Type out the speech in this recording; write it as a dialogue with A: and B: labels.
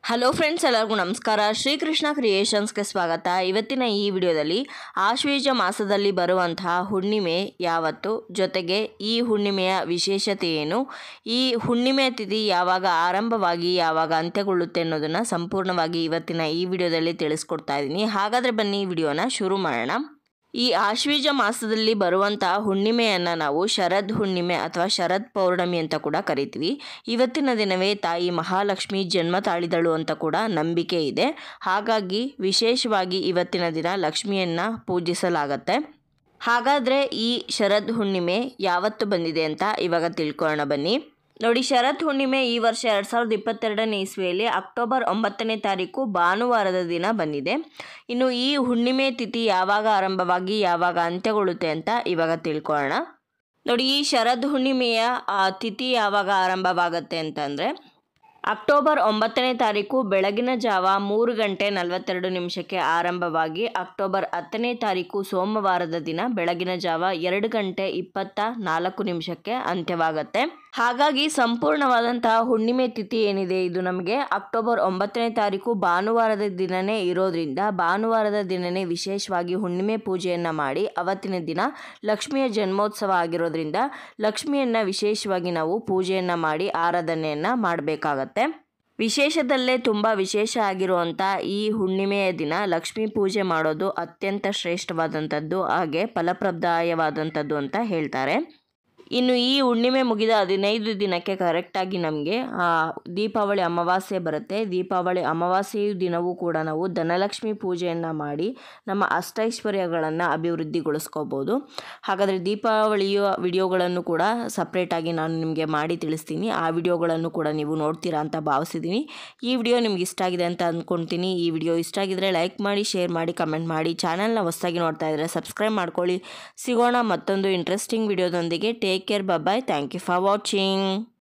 A: hello friends ಎಲ್ಲರಿಗೂ ನಮಸ್ಕಾರ ಶ್ರೀಕೃಷ್ಣ ಕ್ರಿಯೇಷನ್ಸ್ಗೆ ಸ್ವಾಗತ ಇವತ್ತಿನ ಈ ವಿಡಿಯೋದಲ್ಲಿ ಆಶ್ವೀಜ ಮಾಸದಲ್ಲಿ ಬರುವಂತಹ ಹುಣ್ಣಿಮೆ ಯಾವತ್ತು ಜೊತೆಗೆ ಈ ಹುಣ್ಣಿಮೆಯ ವಿಶೇಷತೆ ಏನು ಈ ಹುಣ್ಣಿಮೆ ತಿಥಿ ಯಾವಾಗ ಆರಂಭವಾಗಿ ಯಾವಾಗ ಅಂತ್ಯಗೊಳ್ಳುತ್ತೆ ಅನ್ನೋದನ್ನು ಸಂಪೂರ್ಣವಾಗಿ ಇವತ್ತಿನ ಈ ವಿಡಿಯೋದಲ್ಲಿ ತಿಳಿಸ್ಕೊಡ್ತಾ ಇದ್ದೀನಿ ಹಾಗಾದರೆ ಬನ್ನಿ ಈ ವಿಡಿಯೋನ ಶುರು ಮಾಡೋಣ ಈ ಆಶ್ವೀಜ ಮಾಸದಲ್ಲಿ ಬರುವಂತಹ ಹುಣ್ಣಿಮೆಯನ್ನು ನಾವು ಶರದ್ ಹುಣ್ಣಿಮೆ ಅಥವಾ ಶರದ್ ಪೌರ್ಣಮಿ ಅಂತ ಕೂಡ ಕರಿತೀವಿ ಇವತ್ತಿನ ದಿನವೇ ತಾಯಿ ಮಹಾಲಕ್ಷ್ಮಿ ಜನ್ಮ ತಾಳಿದಳು ಅಂತ ಕೂಡ ನಂಬಿಕೆ ಇದೆ ಹಾಗಾಗಿ ವಿಶೇಷವಾಗಿ ಇವತ್ತಿನ ದಿನ ಲಕ್ಷ್ಮಿಯನ್ನು ಪೂಜಿಸಲಾಗತ್ತೆ ಹಾಗಾದರೆ ಈ ಶರದ್ ಹುಣ್ಣಿಮೆ ಯಾವತ್ತು ಬಂದಿದೆ ಅಂತ ಇವಾಗ ತಿಳ್ಕೊಳ್ಳೋಣ ಬನ್ನಿ ನೋಡಿ ಶರತ್ ಹುಣ್ಣಿಮೆ ಈ ವರ್ಷ ಎರಡು ಸಾವಿರದ ಇಪ್ಪತ್ತೆರಡನೇ ಇಸ್ವಿಯಲ್ಲಿ ಅಕ್ಟೋಬರ್ ಒಂಬತ್ತನೇ ತಾರೀಕು ಭಾನುವಾರದ ದಿನ ಬಂದಿದೆ ಇನ್ನು ಈ ಹುಣ್ಣಿಮೆ ತಿಥಿ ಯಾವಾಗ ಆರಂಭವಾಗಿ ಯಾವಾಗ ಅಂತ್ಯಗೊಳ್ಳುತ್ತೆ ಅಂತ ಇವಾಗ ತಿಳ್ಕೊಳ್ಳೋಣ ನೋಡಿ ಈ ಶರದ್ ಹುಣ್ಣಿಮೆಯ ಆ, ತಿಥಿ ಯಾವಾಗ ಆರಂಭವಾಗುತ್ತೆ ಅಂತಂದರೆ ಅಕ್ಟೋಬರ್ ಒಂಬತ್ತನೇ ತಾರೀಕು ಬೆಳಗಿನ ಜಾವ ಮೂರು ಗಂಟೆ ನಲವತ್ತೆರಡು ನಿಮಿಷಕ್ಕೆ ಆರಂಭವಾಗಿ ಅಕ್ಟೋಬರ್ ಹತ್ತನೇ ತಾರೀಕು ಸೋಮವಾರದ ದಿನ ಬೆಳಗಿನ ಜಾವ ಎರಡು ಗಂಟೆ ಇಪ್ಪತ್ತ ನಾಲ್ಕು ನಿಮಿಷಕ್ಕೆ ಅಂತ್ಯವಾಗುತ್ತೆ ಹಾಗಾಗಿ ಸಂಪೂರ್ಣವಾದಂತಹ ಹುಣ್ಣಿಮೆ ತಿಥಿ ಏನಿದೆ ಇದು ನಮಗೆ ಅಕ್ಟೋಬರ್ ಒಂಬತ್ತನೇ ತಾರೀಕು ಭಾನುವಾರದ ದಿನನೇ ಇರೋದ್ರಿಂದ ಭಾನುವಾರದ ದಿನನೇ ವಿಶೇಷವಾಗಿ ಹುಣ್ಣಿಮೆ ಪೂಜೆಯನ್ನು ಮಾಡಿ ಅವತ್ತಿನ ದಿನ ಲಕ್ಷ್ಮಿಯ ಜನ್ಮೋತ್ಸವ ಆಗಿರೋದ್ರಿಂದ ಲಕ್ಷ್ಮಿಯನ್ನು ವಿಶೇಷವಾಗಿ ನಾವು ಪೂಜೆಯನ್ನು ಮಾಡಿ ಆರಾಧನೆಯನ್ನು ಮಾಡಬೇಕಾಗತ್ತೆ ವಿಶೇಷದಲ್ಲೇ ತುಂಬ ವಿಶೇಷ ಆಗಿರುವಂಥ ಈ ಹುಣ್ಣಿಮೆಯ ದಿನ ಲಕ್ಷ್ಮೀ ಪೂಜೆ ಮಾಡೋದು ಅತ್ಯಂತ ಶ್ರೇಷ್ಠವಾದಂಥದ್ದು ಹಾಗೆ ಫಲಪ್ರದಾಯವಾದಂಥದ್ದು ಅಂತ ಹೇಳ್ತಾರೆ ಇನ್ನು ಈ ಹುಣ್ಣಿಮೆ ಮುಗಿದ ಹದಿನೈದು ದಿನಕ್ಕೆ ಕರೆಕ್ಟಾಗಿ ನಮಗೆ ದೀಪಾವಳಿ ಅಮಾವಾಸ್ಯೆ ಬರುತ್ತೆ ದೀಪಾವಳಿ ಅಮಾವಾಸ್ಯೆಯು ದಿನವೂ ಕೂಡ ನಾವು ಧನಲಕ್ಷ್ಮಿ ಪೂಜೆಯನ್ನು ಮಾಡಿ ನಮ್ಮ ಅಷ್ಟೈಶ್ವರ್ಯಗಳನ್ನು ಅಭಿವೃದ್ಧಿಗೊಳಿಸ್ಕೋಬೋದು ಹಾಗಾದರೆ ದೀಪಾವಳಿಯ ವಿಡಿಯೋಗಳನ್ನು ಕೂಡ ಸಪ್ರೇಟಾಗಿ ನಾನು ನಿಮಗೆ ಮಾಡಿ ತಿಳಿಸ್ತೀನಿ ಆ ವಿಡಿಯೋಗಳನ್ನು ಕೂಡ ನೀವು ನೋಡ್ತೀರಾ ಅಂತ ಭಾವಿಸಿದ್ದೀನಿ ಈ ವಿಡಿಯೋ ನಿಮ್ಗೆ ಇಷ್ಟ ಆಗಿದೆ ಅಂತ ಅಂದ್ಕೊಳ್ತೀನಿ ಈ ವಿಡಿಯೋ ಇಷ್ಟ ಆಗಿದ್ರೆ ಲೈಕ್ ಮಾಡಿ ಶೇರ್ ಮಾಡಿ ಕಮೆಂಟ್ ಮಾಡಿ ಚಾನಲ್ನ ಹೊಸದಾಗಿ ನೋಡ್ತಾ ಇದ್ದರೆ ಸಬ್ಸ್ಕ್ರೈಬ್ ಮಾಡ್ಕೊಳ್ಳಿ ಸಿಗೋಣ ಮತ್ತೊಂದು ಇಂಟ್ರೆಸ್ಟಿಂಗ್ ವಿಡಿಯೋದೊಂದಿಗೆ take care bye thank you for watching